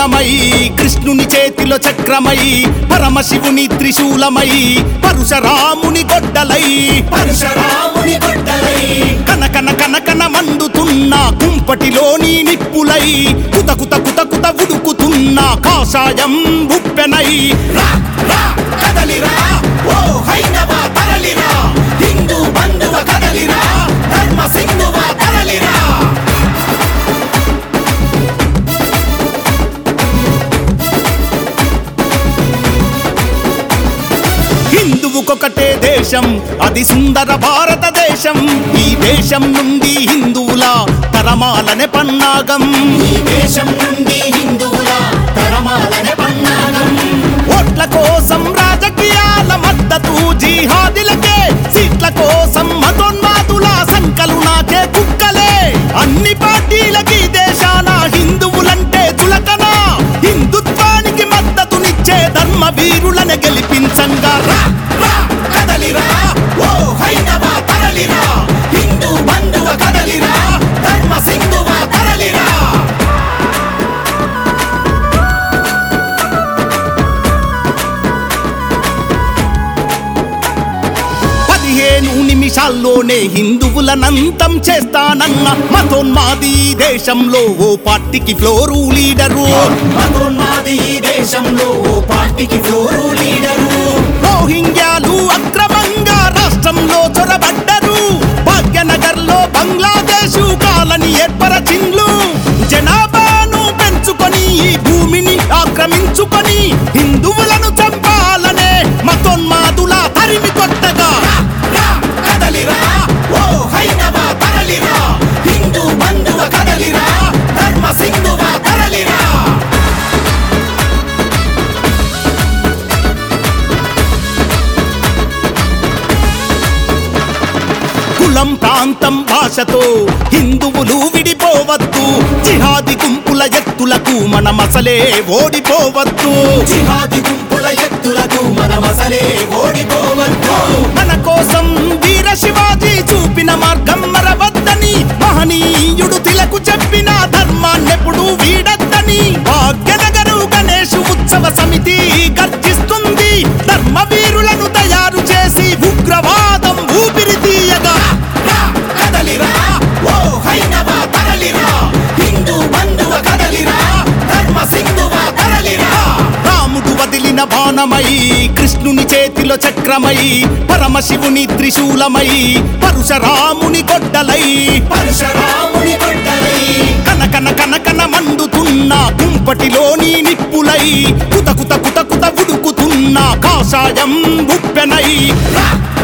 బాణమై కృష్ణుని చేతిలో చక్రమై పరమశివుని త్రిశూలమై పరశురాముని గొడ్డలై పరశురాముని గొడ్డలై కనకన కనకన మండుతున్న కుంపటిలోని నిప్పులై కుత కుత కుత కుత ఉడుకుతున్న కాషాయం బుప్పెనై రా రా కదలిరా ఓ హైందవ తరలిరా హిందూ బంధువ కదలిరా ధర్మ సింధువ తరలిరా హిందువుకొకటే దేశం అది సుందర భారతదేశం ఈ దేశం నుండి హిందువుల తరమాలనే పన్నాగం ఈ దేశం నుండి హిందువుల తరమాలనే పన్నాగం ఓట్ల కోసం రాజకీయాల మద్దతు జిహాదిలకే సీట్ల కోసం మతోన్మాదుల సంకలు నాకే కుక్కలే అన్ని పార్టీలకి దేశాన హిందువులంటే చులకన హిందుత్వానికి మద్దతునిచ్చే ధర్మ వీరులను గెలిపించంగా రా రా కదలిరా ఓ హైందవ తరలిరా హిందూ బంధువ కదలిరా ధర్మ సింధువ తరలిరా పదిహేను నిమిషాల్లోనే హిందువులనంతం చేస్తానన్న మతోన్మాది ఈ దేశంలో ఓ పార్టీకి ఫ్లోరు లీడరు మతోన్మాది ఈ దేశంలో ఓ పార్టీకి ఫ్లోరు లీడరు రోహింగ్యాలు అక్రమంగా రాష్ట్రంలో చొరబడ్డరు భాగ్యనగర్ లో బంగ్లాదేశ్ కాలని ఏర్పరచిండ్లు జనాభాను పెంచుకొని ఈ భూమిని ఆక్రమించుకొని హిందువులను చంపాలనే మతోన్మాదుల తరిమి కొట్టగా రా కదలిరా ఓ హైందవ తరలిరా హిందూ బంధువ కదలిరా ధర్మ సింధువ తరలిరా కులం ప్రాంతం భాషతో హిందువులు విడిపోవద్దు జిహాది గుంపుల ఎత్తులకు మనమసలే ఓడిపోవద్దు జిహాది గుంపుల ఎత్తులకు మనమసలే ఓడిపోవద్దు మన కోసం వీర శివాజీ చూపిన మార్గం మరవద్దని మహనీయుడు తిలకు చెప్పిన ధర్మాన్నెప్పుడు వీడద్దని భాగ్యనగరు గణేష్ ఉత్సవ సమితి గర్జిస్తుంది ధర్మ వీరులను తయారు చేసి ఉగ్రవాదం ఊపిరి తీయగా రా కదలిరా ఓ హైందవ తరలిరా హిందూ బంధువ కదలిరా ధర్మ సింధువ తరలిరా రాముడు వదిలిన బాణమై కృష్ణుని చేతిలో చక్రమై పరమశివుని త్రిశూలమై పరశురాముని గొడ్డలై పరశురాముని గొడ్డలై కనకన కనకన మండుతున్న కుంపటిలోని నిప్పులై కుత కుత కుత కుత ఉడుకుతున్న కాషాయం బుప్పెనై రా